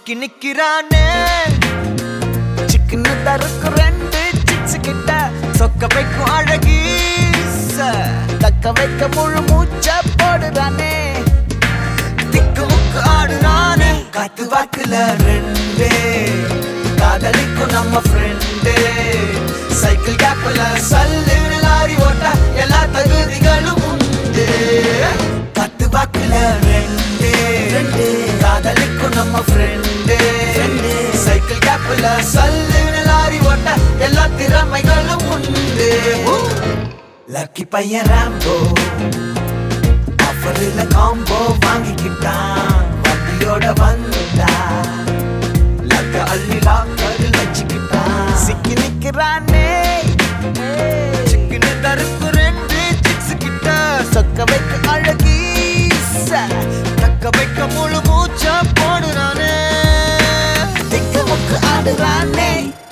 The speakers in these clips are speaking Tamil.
சிக்கி நிக்கிறானே சிக்கன்னு தருக்கு ரெண்டு சிக்ஸ் கிட்ட சொக்க வைக்கும் அழகீச தக்க வைக்க முழு மூச்ச போடுறானே திக்கு முக்கு ஆடுறானே காத்து வாக்குல ரெண்டே காதலிக்கும் நம்ம ஃப்ரெண்டே சைக்கிள் கேப்ல சல்லு லாரி ஓட்ட எல்லா தகுதிகளும் உண்டு காத்து வாக்குல ரெண்டே காதலிக்கும் நம்ம ஃப்ரெண்டே சைக்கிள் கேப்ல சல்லு லாரி ஓட்ட எல்லா திறமைகளும் உண்டு லக்கி பையன் ராம்போ ஆஃபரில் காம்போ வாங்கிக்கிட்டான் வண்டியோட வந்தா லக்க அள்ளி லாக்கரில் வச்சுக்கிட்டான் சிக்கி நிக்கிறானே சிக்கனு தருக்கு ரெண்டு சிக்ஸ் கிட்ட சொக்க வைக்க அழகீச தக்க வைக்க முழு மூச்ச போடுறானே திக்கு முக்கு ஆடுறானே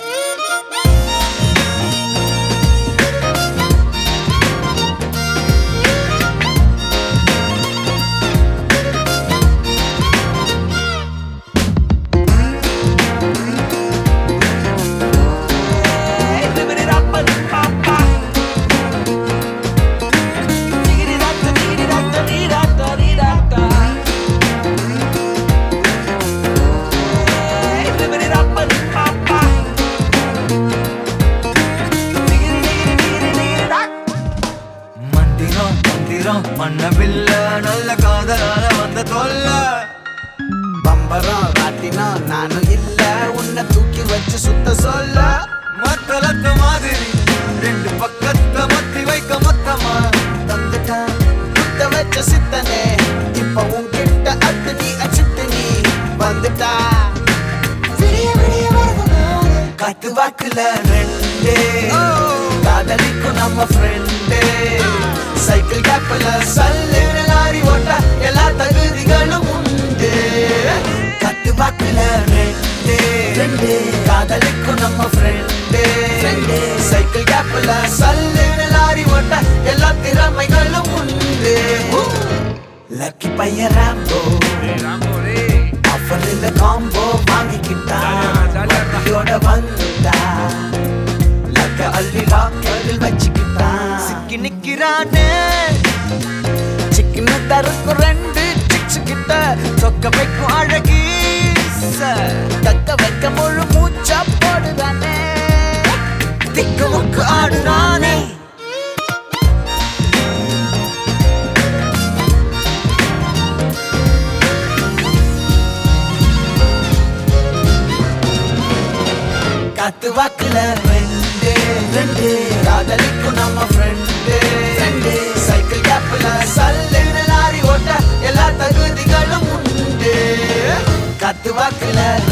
மந்திரம் மந்திரம் மன்னவில்ல நல்ல காதலால வந்த தொல்ல பம்பரம் ராட்டினம் நானும் இல்ல உன்னை தூக்கி வச்சு சுத்த சொல்ல மத்தளத்த மாதிரி ரெண்டு பக்கத்தை மத்தி வைக்க மொத்தமா தந்துட்டான் குத்த வச்ச சித்தனே இப்ப உன்கிட்ட அத்து நீ அச்சிட்டு நீ வந்துட்டா காத்து வாக்குல ரெண்டே காதலிக்கும் நம்ம ஃப்ரெண்டே சைக்கிள் கேப்ல சல்லு லாரி ஓட்ட எல்லா தகுதிகளும் உண்டு காத்து வாக்குல ரெண்டே காதலிக்கும் நம்ம ஃப்ரெண்டே சைக்கிள் கேப்ல சல்லு லாரி ஓட்ட எல்லா திறமைகளும் உண்டு லக்கி பையன் ராம்போ ஆஃபரில் காம்போ வாங்கிக்கிட்டான் வண்டியோட வந்தா லக்க அள்ளி லாக்கரில் வச்சுக்கிட்டான் சிக்கி நிக்கிறானே சிக்கன்னு தருக்கு ரெண்டு சிக்ஸ் கிட்ட சொக்க வைக்கும் அழகீச தக்க வைக்க முழு மூச்சா போடுறானே திக்கு முக்கு ஆடுறானே காத்து வாக்குல ரெண்டு ரெண்டு காதலிக்கும் நம்ம ஃப்ரெண்டு ஃப்ரெண்டு சைக்கிள் கேப்ல சல்லு லாரி ஓட்ட எல்லா தகுதிகளும் உண்டு காத்து வாக்குல